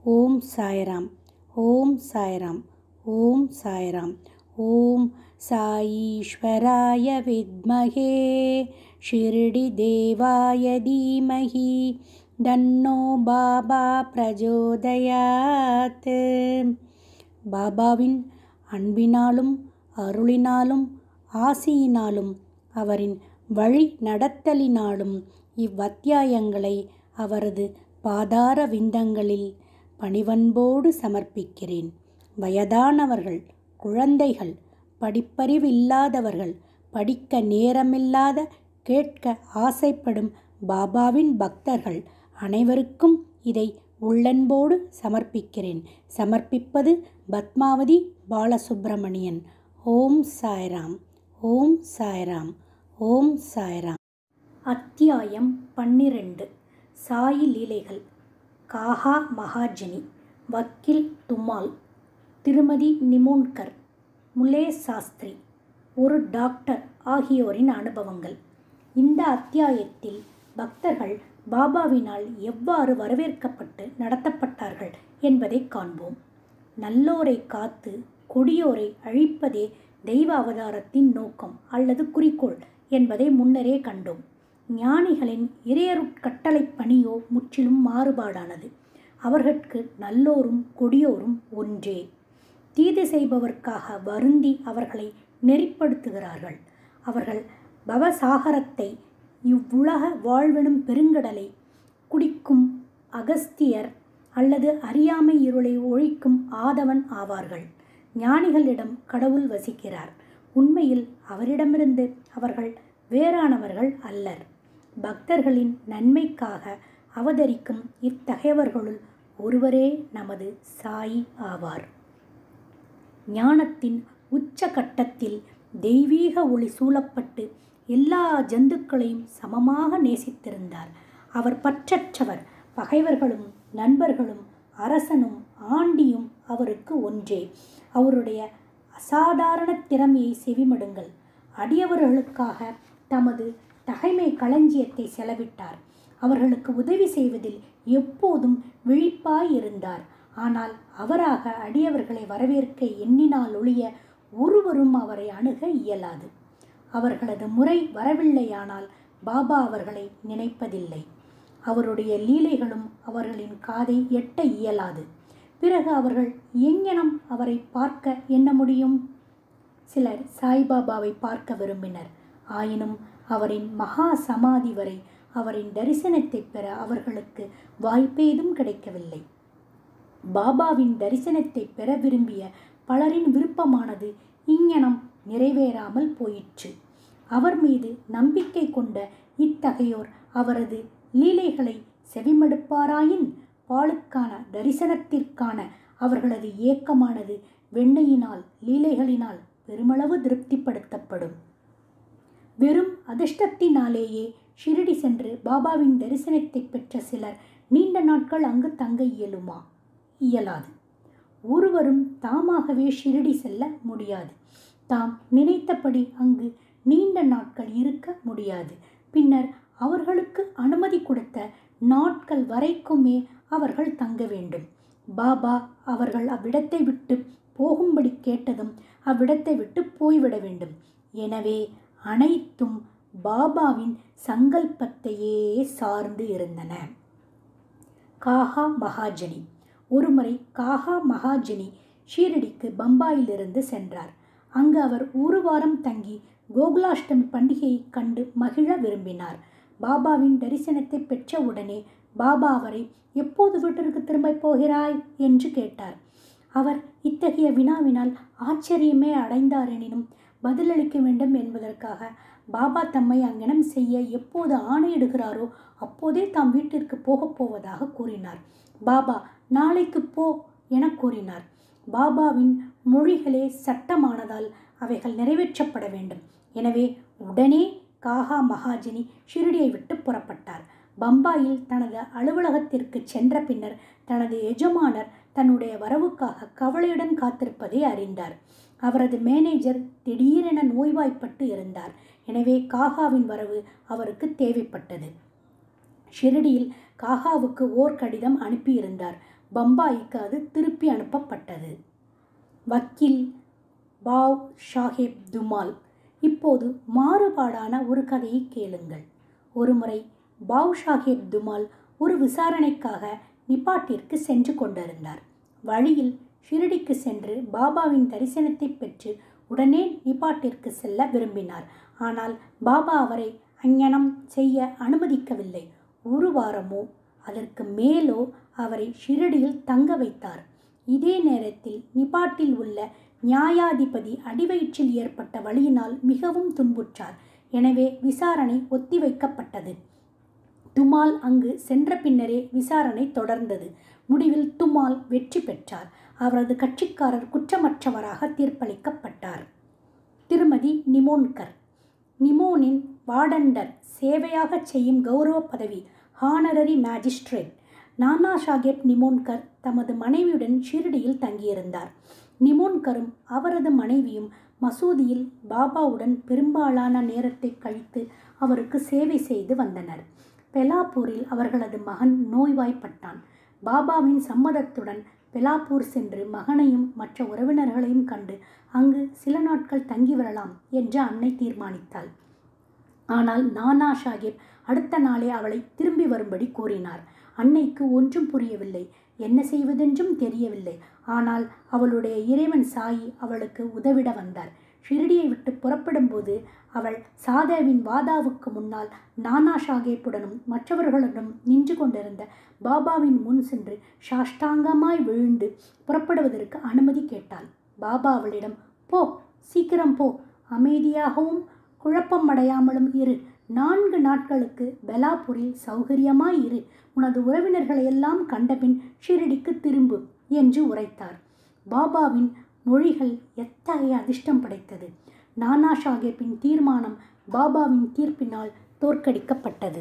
ஓம் சாய்ராம் ஓம் சாய்ராம் ஓம் சாய்ராம் ஓம் சாயீஸ்வராய வித்மகே ஷிர்டிதேவாய தீமஹி தன்னோ பாபா பிரஜோதயாத் பாபாவின் அன்பினாலும் அருளினாலும் ஆசியினாலும் அவரின் வழி நடத்தலினாலும் இவ்வத்தியாயங்களை அவரது பாதார விந்தங்களில் பணிவன்போடு சமர்ப்பிக்கிறேன் வயதானவர்கள் குழந்தைகள் படிப்பறிவில்லாதவர்கள் படிக்க நேரமில்லாத கேட்க ஆசைப்படும் பாபாவின் பக்தர்கள் அனைவருக்கும் இதை உள்ளன்போடு சமர்ப்பிக்கிறேன் சமர்ப்பிப்பது பத்மாவதி பாலசுப்பிரமணியன் ஓம் சாய்ராம் ஓம் சாய்ராம் ஓம் சாய்ராம் அத்தியாயம் பன்னிரண்டு சாயி லீலைகள் காஹா மகாஜனி வக்கீல் துமால் திருமதி நிமோன்கர் முலே சாஸ்திரி ஒரு டாக்டர் ஆகியோரின் அனுபவங்கள் இந்த அத்தியாயத்தில் பக்தர்கள் பாபாவினால் எவ்வாறு வரவேற்கப்பட்டு நடத்தப்பட்டார்கள் என்பதை காண்போம் நல்லோரை காத்து கொடியோரை அழிப்பதே தெய்வ அவதாரத்தின் நோக்கம் அல்லது குறிக்கோள் என்பதை முன்னரே கண்டோம் ஞானிகளின் இறையருட்கட்டளை பணியோ முற்றிலும் மாறுபாடானது அவர்களுக்கு நல்லோரும் கொடியோரும் ஒன்றே தீது செய்பவர்க்காக வருந்தி அவர்களை நெறிப்படுத்துகிறார்கள் அவர்கள் பவசாகரத்தை இவ்வுலக வாழ்வெனும் பெருங்கடலை குடிக்கும் அகஸ்தியர் அல்லது அறியாமை இருளை ஒழிக்கும் ஆதவன் ஆவார்கள் ஞானிகளிடம் கடவுள் வசிக்கிறார் உண்மையில் அவரிடமிருந்து அவர்கள் வேறானவர்கள் அல்லர் பக்தர்களின் நன்மைக்காக அவதரிக்கும் இத்தகையவர்களுள் ஒருவரே நமது சாயி ஆவார் ஞானத்தின் உச்சகட்டத்தில் தெய்வீக ஒளி சூழப்பட்டு எல்லா ஜந்துக்களையும் சமமாக நேசித்திருந்தார் அவர் பற்றற்றவர் பகைவர்களும் நண்பர்களும் அரசனும் ஆண்டியும் அவருக்கு ஒன்றே அவருடைய அசாதாரண திறமையை செவிமடுங்கள் அடியவர்களுக்காக தமது தகைமை களஞ்சியத்தை செலவிட்டார் அவர்களுக்கு உதவி செய்வதில் எப்போதும் விழிப்பாய் இருந்தார் ஆனால் அவராக அடியவர்களை வரவேற்க எண்ணினால் ஒழிய ஒருவரும் அவரை அணுக இயலாது அவர்களது முறை வரவில்லையானால் பாபா அவர்களை நினைப்பதில்லை அவருடைய லீலைகளும் அவர்களின் காதை எட்ட இயலாது பிறகு அவர்கள் எங்கெனம் அவரை பார்க்க எண்ண முடியும் சிலர் சாய்பாபாவை பார்க்க விரும்பினர் ஆயினும் அவரின் மகா சமாதி வரை அவரின் தரிசனத்தை பெற அவர்களுக்கு வாய்ப்பேதும் கிடைக்கவில்லை பாபாவின் தரிசனத்தை பெற விரும்பிய பலரின் விருப்பமானது இங்ஙனம் நிறைவேறாமல் போயிற்று அவர் மீது நம்பிக்கை கொண்ட இத்தகையோர் அவரது லீலைகளை செவிமடுப்பாராயின் பாலுக்கான தரிசனத்திற்கான அவர்களது ஏக்கமானது வெண்ணையினால் லீலைகளினால் பெருமளவு திருப்திப்படுத்தப்படும் வெறும் அதிர்ஷ்டத்தினாலேயே ஷிரடி சென்று பாபாவின் தரிசனத்தை பெற்ற சிலர் நீண்ட நாட்கள் அங்கு தங்க இயலுமா இயலாது ஒருவரும் தாமாகவே ஷிரடி செல்ல முடியாது தாம் நினைத்தபடி அங்கு நீண்ட நாட்கள் இருக்க முடியாது பின்னர் அவர்களுக்கு அனுமதி கொடுத்த நாட்கள் வரைக்குமே அவர்கள் தங்க வேண்டும் பாபா அவர்கள் அவ்விடத்தை விட்டு போகும்படி கேட்டதும் அவ்விடத்தை விட்டு போய்விட வேண்டும் எனவே அனைத்தும் பாபாவின் சங்கல்பத்தையே சார்ந்து இருந்தன காஹா மகாஜனி ஒருமுறை காஹா மகாஜனி ஷீரடிக்கு பம்பாயிலிருந்து சென்றார் அங்கு அவர் ஒரு வாரம் தங்கி கோகுலாஷ்டமி பண்டிகையை கண்டு மகிழ விரும்பினார் பாபாவின் தரிசனத்தை பெற்ற உடனே பாபா அவரை எப்போது வீட்டிற்கு திரும்ப போகிறாய் என்று கேட்டார் அவர் இத்தகைய வினாவினால் ஆச்சரியமே அடைந்தார் எனினும் பதிலளிக்க வேண்டும் என்பதற்காக பாபா தம்மை அங்கனம் செய்ய எப்போது ஆணையிடுகிறாரோ அப்போதே தாம் வீட்டிற்கு போகப் போவதாக கூறினார் பாபா நாளைக்கு போ என கூறினார் பாபாவின் மொழிகளே சட்டமானதால் அவைகள் நிறைவேற்றப்பட வேண்டும் எனவே உடனே காஹா மகாஜனி ஷிரடியை விட்டு புறப்பட்டார் பம்பாயில் தனது அலுவலகத்திற்கு சென்ற பின்னர் தனது எஜமானர் தன்னுடைய வரவுக்காக கவலையுடன் காத்திருப்பதை அறிந்தார் அவரது மேனேஜர் திடீரென நோய்வாய்ப்பட்டு இருந்தார் எனவே காகாவின் வரவு அவருக்கு தேவைப்பட்டது ஷிரடியில் காகாவுக்கு ஓர் கடிதம் அனுப்பியிருந்தார் பம்பாய்க்கு அது திருப்பி அனுப்பப்பட்டது வக்கீல் பாவ் ஷாஹேப் துமால் இப்போது மாறுபாடான ஒரு கதையை கேளுங்கள் ஒருமுறை பாவ் ஷாஹேப் துமால் ஒரு விசாரணைக்காக நிப்பாட்டிற்கு சென்று கொண்டிருந்தார் வழியில் ஷிரடிக்கு சென்று பாபாவின் தரிசனத்தை பெற்று உடனே நிப்பாட்டிற்கு செல்ல விரும்பினார் ஆனால் பாபா அவரை அங்ஙனம் செய்ய அனுமதிக்கவில்லை ஒரு வாரமோ அதற்கு மேலோ அவரை ஷிரடியில் தங்க வைத்தார் இதே நேரத்தில் நிபாட்டில் உள்ள நியாயாதிபதி அடிவயிற்றில் ஏற்பட்ட வலியினால் மிகவும் துன்புற்றார் எனவே விசாரணை ஒத்திவைக்கப்பட்டது துமால் அங்கு சென்ற பின்னரே விசாரணை தொடர்ந்தது முடிவில் துமால் வெற்றி பெற்றார் அவரது கட்சிக்காரர் குற்றமற்றவராக தீர்ப்பளிக்கப்பட்டார் திருமதி நிமோன்கர் நிமோனின் வார்டண்டர் சேவையாக செய்யும் கௌரவ பதவி ஹானரரி மேஜிஸ்ட்ரேட் நானா சாஹேப் நிமோன்கர் தமது மனைவியுடன் ஷிரடியில் தங்கியிருந்தார் நிமோன்கரும் அவரது மனைவியும் மசூதியில் பாபாவுடன் பெரும்பாலான நேரத்தை கழித்து அவருக்கு சேவை செய்து வந்தனர் பெலாப்பூரில் அவர்களது மகன் நோய்வாய்ப்பட்டான் பாபாவின் சம்மதத்துடன் பெலாப்பூர் சென்று மகனையும் மற்ற உறவினர்களையும் கண்டு அங்கு சில நாட்கள் தங்கி வரலாம் என்று அன்னை தீர்மானித்தாள் ஆனால் நானா சாஹிப் அடுத்த நாளே அவளை திரும்பி வரும்படி கூறினார் அன்னைக்கு ஒன்றும் புரியவில்லை என்ன செய்வதென்றும் தெரியவில்லை ஆனால் அவளுடைய இறைவன் சாயி அவளுக்கு உதவிட வந்தார் ஷிரடியை விட்டு புறப்படும்போது அவள் சாதேவின் வாதாவுக்கு முன்னால் நானா சாஹேப்புடனும் மற்றவர்களுடனும் நின்று கொண்டிருந்த பாபாவின் முன் சென்று சாஷ்டாங்கமாய் விழுந்து புறப்படுவதற்கு அனுமதி கேட்டாள் பாபா அவளிடம் போ சீக்கிரம் போ அமைதியாகவும் குழப்பம் அடையாமலும் இரு நான்கு நாட்களுக்கு பெலாப்பூரில் சௌகரியமாய் இரு உனது உறவினர்களை எல்லாம் கண்டபின் ஷிரடிக்கு திரும்பு என்று உரைத்தார் பாபாவின் மொழிகள் எத்தகைய அதிர்ஷ்டம் படைத்தது நானா சாஹேப்பின் தீர்மானம் பாபாவின் தீர்ப்பினால் தோற்கடிக்கப்பட்டது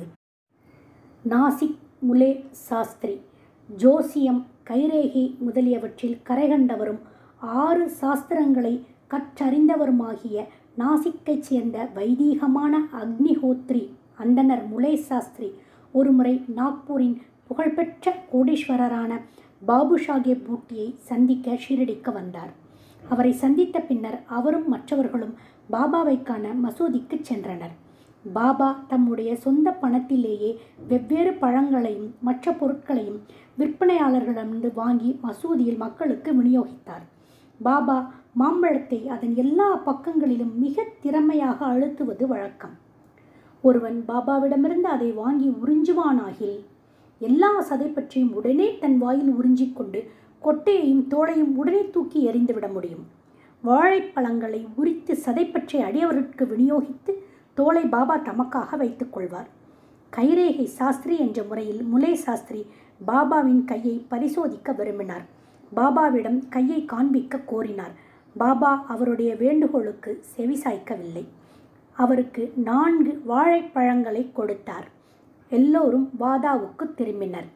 நாசிக் முலே சாஸ்திரி ஜோசியம் கைரேகை முதலியவற்றில் கரைகண்டவரும் ஆறு சாஸ்திரங்களை கற்றறிந்தவருமாகிய நாசிக்கைச் சேர்ந்த வைதீகமான அக்னிஹோத்ரி அந்தனர் முலே சாஸ்திரி ஒருமுறை நாக்பூரின் புகழ்பெற்ற கோடீஸ்வரரான பாபு சாஹேப் பூட்டியை சந்திக்க ஷிரடிக்கு வந்தார் அவரை சந்தித்த பின்னர் அவரும் மற்றவர்களும் பாபாவை காண மசூதிக்கு சென்றனர் பாபா தம்முடைய சொந்த பணத்திலேயே வெவ்வேறு பழங்களையும் மற்ற பொருட்களையும் விற்பனையாளர்களிடமிருந்து வாங்கி மசூதியில் மக்களுக்கு விநியோகித்தார் பாபா மாம்பழத்தை அதன் எல்லா பக்கங்களிலும் மிக திறமையாக அழுத்துவது வழக்கம் ஒருவன் பாபாவிடமிருந்து அதை வாங்கி உறிஞ்சுவானாகில் எல்லா சதை பற்றியும் உடனே தன் வாயில் உறிஞ்சிக்கொண்டு கொட்டையையும் தோளையும் உடனே தூக்கி எறிந்துவிட முடியும் வாழைப்பழங்களை உரித்து சதைப்பற்றி அடியவருக்கு விநியோகித்து தோலை பாபா தமக்காக வைத்துக் கொள்வார் கைரேகை சாஸ்திரி என்ற முறையில் முலே சாஸ்திரி பாபாவின் கையை பரிசோதிக்க விரும்பினார் பாபாவிடம் கையை காண்பிக்க கோரினார் பாபா அவருடைய வேண்டுகோளுக்கு செவிசாய்க்கவில்லை அவருக்கு நான்கு வாழைப்பழங்களை கொடுத்தார் எல்லோரும் வாதாவுக்கு திரும்பினர்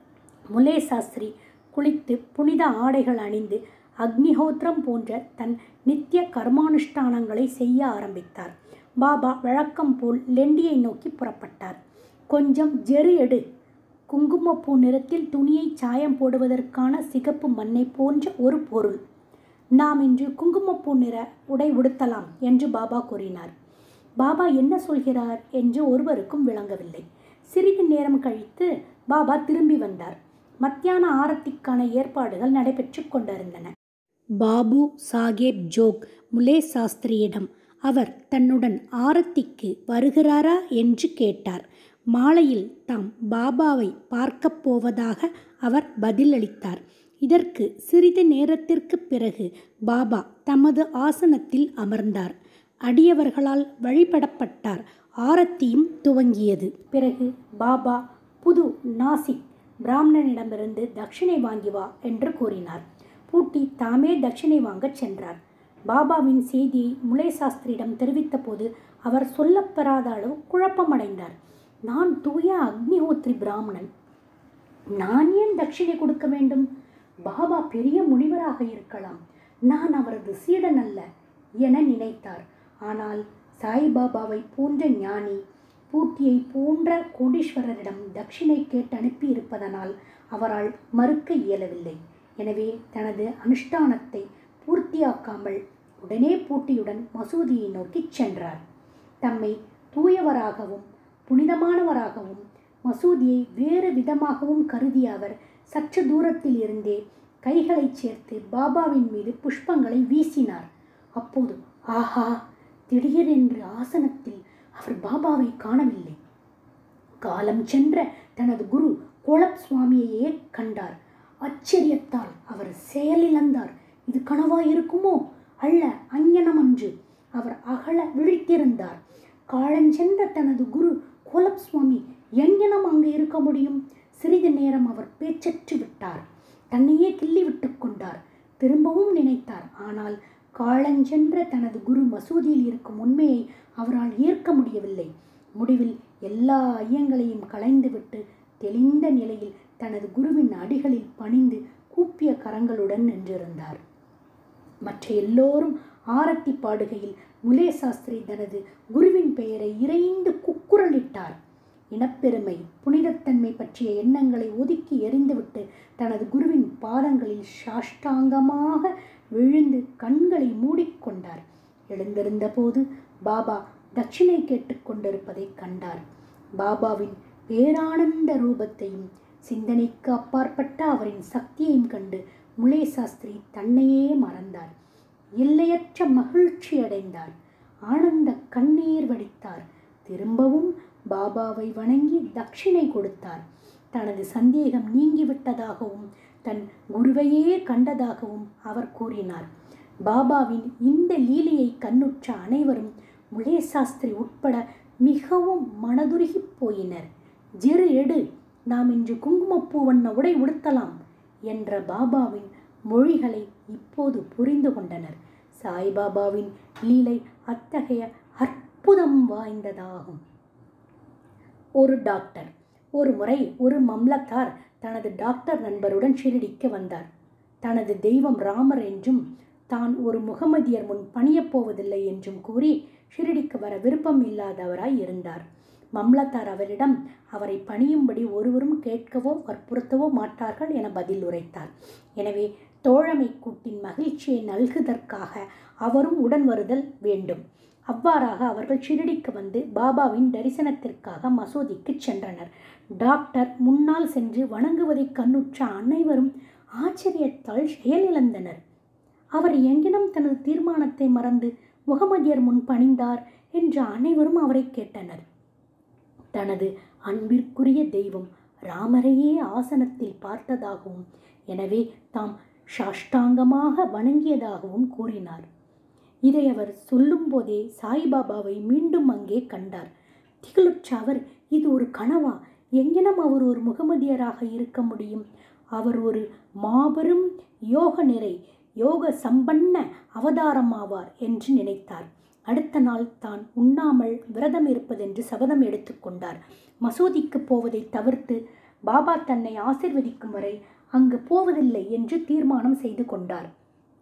முலே சாஸ்திரி குளித்து புனித ஆடைகள் அணிந்து அக்னிஹோத்திரம் போன்ற தன் நித்திய கர்மானுஷ்டானங்களை செய்ய ஆரம்பித்தார் பாபா வழக்கம் போல் லெண்டியை நோக்கி புறப்பட்டார் கொஞ்சம் ஜெரு எடு குங்குமப்பூ நிறத்தில் துணியை சாயம் போடுவதற்கான சிகப்பு மண்ணை போன்ற ஒரு பொருள் நாம் இன்று குங்குமப்பூ நிற உடை உடுத்தலாம் என்று பாபா கூறினார் பாபா என்ன சொல்கிறார் என்று ஒருவருக்கும் விளங்கவில்லை சிறிது நேரம் கழித்து பாபா திரும்பி வந்தார் மத்தியான ஆரத்திக்கான ஏற்பாடுகள் நடைபெற்று கொண்டிருந்தன பாபு சாகேப் ஜோக் முலே சாஸ்திரியிடம் அவர் தன்னுடன் ஆரத்திக்கு வருகிறாரா என்று கேட்டார் மாலையில் தாம் பாபாவை பார்க்கப் போவதாக அவர் பதிலளித்தார் இதற்கு சிறிது நேரத்திற்கு பிறகு பாபா தமது ஆசனத்தில் அமர்ந்தார் அடியவர்களால் வழிபடப்பட்டார் ஆரத்தியும் துவங்கியது பிறகு பாபா புது நாசிக் பிராமணனிடமிருந்து தட்சிணை வாங்கி வா என்று கூறினார் பூட்டி தாமே தட்சிணை வாங்கச் சென்றார் பாபாவின் செய்தியை முலை சாஸ்திரியிடம் தெரிவித்த போது அவர் சொல்லப்பெறாத அளவு குழப்பமடைந்தார் நான் தூய அக்னிஹோத்ரி பிராமணன் நான் ஏன் தட்சிணை கொடுக்க வேண்டும் பாபா பெரிய முனிவராக இருக்கலாம் நான் அவரது சீடன் அல்ல என நினைத்தார் ஆனால் சாய்பாபாவை போன்ற ஞானி பூட்டியை போன்ற கோடீஸ்வரரிடம் தட்சிணை கேட்டு அனுப்பியிருப்பதனால் அவரால் மறுக்க இயலவில்லை எனவே தனது அனுஷ்டானத்தை பூர்த்தியாக்காமல் உடனே பூட்டியுடன் மசூதியை நோக்கிச் சென்றார் தம்மை தூயவராகவும் புனிதமானவராகவும் மசூதியை வேறு விதமாகவும் கருதிய அவர் சற்று தூரத்தில் இருந்தே கைகளைச் சேர்த்து பாபாவின் மீது புஷ்பங்களை வீசினார் அப்போது ஆஹா திடீரென்று ஆசனத்தில் அவர் பாபாவை காணவில்லை காலம் சென்ற தனது குரு கோலப் சுவாமியையே கண்டார் ஆச்சரியத்தால் அவர் செயலிழந்தார் இது கனவா இருக்குமோ அல்ல அஞ்ஞனம் அன்று அவர் அகல விழித்திருந்தார் காலஞ்சென்ற தனது குரு கோலப் சுவாமி எங்கனம் அங்கு இருக்க முடியும் சிறிது நேரம் அவர் பேச்சற்று விட்டார் தன்னையே கிள்ளி விட்டு கொண்டார் திரும்பவும் நினைத்தார் ஆனால் காலஞ்சென்ற தனது குரு மசூதியில் இருக்கும் உண்மையை அவரால் ஏற்க முடியவில்லை முடிவில் எல்லா ஐயங்களையும் களைந்துவிட்டு தெளிந்த நிலையில் தனது குருவின் அடிகளில் பணிந்து கூப்பிய கரங்களுடன் நின்றிருந்தார் மற்ற எல்லோரும் ஆரத்தி பாடுகையில் முலே சாஸ்திரி தனது குருவின் பெயரை இறைந்து குக்குரலிட்டார் இனப்பெருமை புனிதத்தன்மை பற்றிய எண்ணங்களை ஒதுக்கி எறிந்துவிட்டு தனது குருவின் பாதங்களில் சாஷ்டாங்கமாக விழுந்து கண்களை மூடிக்கொண்டார் எழுந்திருந்த போது பாபா தட்சிணை கேட்டுக்கொண்டிருப்பதை கண்டார் பாபாவின் பேரானந்த ரூபத்தையும் சிந்தனைக்கு அப்பாற்பட்ட அவரின் சக்தியையும் கண்டு முலே சாஸ்திரி தன்னையே மறந்தார் எல்லையற்ற மகிழ்ச்சி அடைந்தார் ஆனந்த கண்ணீர் வடித்தார் திரும்பவும் பாபாவை வணங்கி தட்சிணை கொடுத்தார் தனது சந்தேகம் நீங்கிவிட்டதாகவும் தன் குருவையே கண்டதாகவும் அவர் கூறினார் பாபாவின் இந்த லீலையை கண்ணுற்ற அனைவரும் முலே சாஸ்திரி உட்பட மிகவும் மனதுருகி போயினர் ஜிறு எடு நாம் இன்று குங்குமப்பூ வண்ண உடை உடுத்தலாம் என்ற பாபாவின் மொழிகளை இப்போது புரிந்து கொண்டனர் சாய்பாபாவின் லீலை அத்தகைய அற்புதம் வாய்ந்ததாகும் ஒரு டாக்டர் ஒரு முறை ஒரு மம்லத்தார் தனது டாக்டர் நண்பருடன் ஷிரடிக்கு வந்தார் தனது தெய்வம் ராமர் என்றும் தான் ஒரு முகமதியர் முன் பணியப் போவதில்லை என்றும் கூறி ஷிரடிக்கு வர விருப்பம் இல்லாதவராய் இருந்தார் மம்லத்தார் அவரிடம் அவரை பணியும்படி ஒருவரும் கேட்கவோ வற்புறுத்தவோ மாட்டார்கள் என பதில் உரைத்தார் எனவே தோழமை கூட்டின் மகிழ்ச்சியை நல்குதற்காக அவரும் உடன் வருதல் வேண்டும் அவ்வாறாக அவர்கள் ஷிரடிக்கு வந்து பாபாவின் தரிசனத்திற்காக மசூதிக்கு சென்றனர் டாக்டர் முன்னால் சென்று வணங்குவதை கண்ணுற்ற அனைவரும் ஆச்சரியத்தால் செயலிழந்தனர் அவர் எங்கினம் தனது தீர்மானத்தை மறந்து முகமதியர் முன் பணிந்தார் என்று அனைவரும் அவரை கேட்டனர் தனது அன்பிற்குரிய தெய்வம் ராமரையே ஆசனத்தில் பார்த்ததாகவும் எனவே தாம் சாஷ்டாங்கமாக வணங்கியதாகவும் கூறினார் இதை அவர் சொல்லும்போதே சாய்பாபாவை மீண்டும் அங்கே கண்டார் திகழுற்ற அவர் இது ஒரு கனவா எங்கெனம் அவர் ஒரு முகமதியராக இருக்க முடியும் அவர் ஒரு மாபெரும் யோக நிறை யோக சம்பன்ன அவதாரமாவார் என்று நினைத்தார் அடுத்த நாள் தான் உண்ணாமல் விரதம் இருப்பதென்று சபதம் எடுத்துக்கொண்டார் மசூதிக்கு போவதை தவிர்த்து பாபா தன்னை ஆசிர்வதிக்கும் வரை அங்கு போவதில்லை என்று தீர்மானம் செய்து கொண்டார்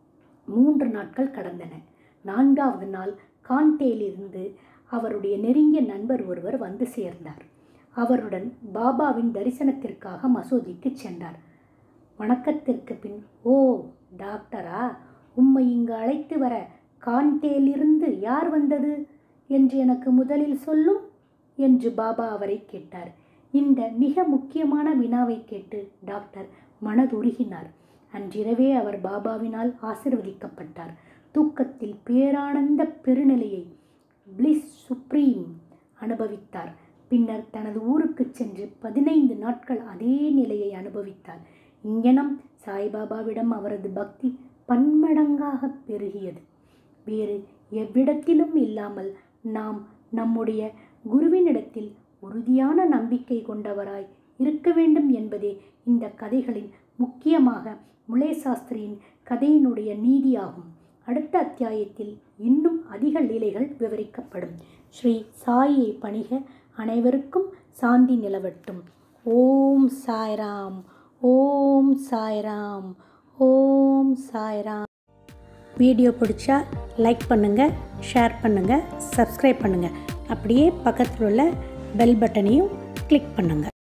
மூன்று நாட்கள் கடந்தன நான்காவது நாள் கான்டேலிருந்து அவருடைய நெருங்கிய நண்பர் ஒருவர் வந்து சேர்ந்தார் அவருடன் பாபாவின் தரிசனத்திற்காக மசூதிக்கு சென்றார் வணக்கத்திற்கு பின் ஓ டாக்டரா உம்மை இங்கு அழைத்து வர கான்டேலிருந்து யார் வந்தது என்று எனக்கு முதலில் சொல்லும் என்று பாபா அவரை கேட்டார் இந்த மிக முக்கியமான வினாவை கேட்டு டாக்டர் மனதுருகினார் அன்றிரவே அவர் பாபாவினால் ஆசிர்வதிக்கப்பட்டார் தூக்கத்தில் பேரானந்த பெருநிலையை பிளிஸ் சுப்ரீம் அனுபவித்தார் பின்னர் தனது ஊருக்கு சென்று பதினைந்து நாட்கள் அதே நிலையை அனுபவித்தார் இங்கனம் சாய்பாபாவிடம் அவரது பக்தி பன்மடங்காக பெருகியது வேறு எவ்விடத்திலும் இல்லாமல் நாம் நம்முடைய குருவினிடத்தில் உறுதியான நம்பிக்கை கொண்டவராய் இருக்க வேண்டும் என்பதே இந்த கதைகளின் முக்கியமாக முலே சாஸ்திரியின் கதையினுடைய நீதியாகும் அடுத்த அத்தியாயத்தில் இன்னும் அதிக லீலைகள் விவரிக்கப்படும் ஸ்ரீ சாயை பணிக அனைவருக்கும் சாந்தி நிலவட்டும் ஓம் சாய்ராம் ஓம் சாய்ராம் ஓம் சாய்ராம் வீடியோ பிடிச்சா லைக் பண்ணுங்கள் ஷேர் பண்ணுங்கள் சப்ஸ்கிரைப் பண்ணுங்கள் அப்படியே பக்கத்தில் உள்ள பெல் பட்டனையும் கிளிக் பண்ணுங்கள்